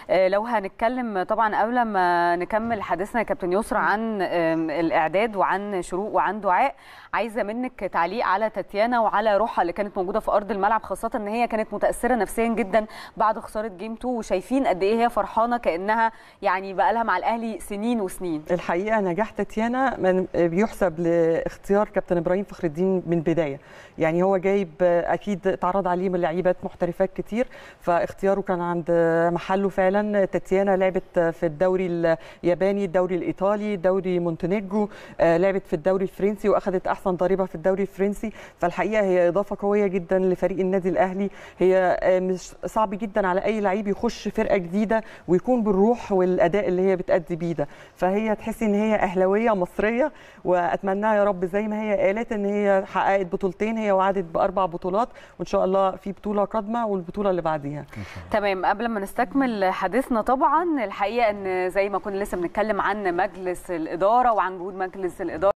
آه، لو هنتكلم طبعا قبل ما نكمل حديثنا يا كابتن يسرا عن آم، الاعداد وعن شروق وعن دعاء عايزه منك تعليق على تاتيانا وعلى روحها اللي كانت موجوده في ارض الملعب خاصه ان هي كانت متاثره نفسيا جدا بعد خساره جيم 2 وشايفين قد ايه هي فرحانه كانها يعني بقى لها مع الاهلي سنين وسنين الحقيقه نجاح تاتيانا من بيحسب لاختيار كابتن ابراهيم فخر الدين من البدايه يعني هو جايب اكيد اتعرض عليه من لعيبات محترفات كتير فاختياره كان عند محله فعلا تاتيانا لعبت في الدوري الياباني الدوري الايطالي دوري مونتينيجرو آه، لعبت في الدوري الفرنسي واخذت احسن ضريبه في الدوري الفرنسي فالحقيقه هي اضافه قويه جدا لفريق النادي الاهلي هي آه، مش صعب جدا على اي لعيب يخش فرقه جديده ويكون بالروح والاداء اللي هي بتأدي بيه ده فهي تحسي ان هي اهلاويه مصريه واتمناها يا رب زي ما هي قالت ان هي حققت بطولتين هي وعدت باربع بطولات وان شاء الله في بطوله قادمه والبطوله اللي بعديها تمام قبل ما نستكمل حديثنا طبعا الحقيقه ان زي ما كنا لسه بنتكلم عن مجلس الاداره وعن جهود مجلس الاداره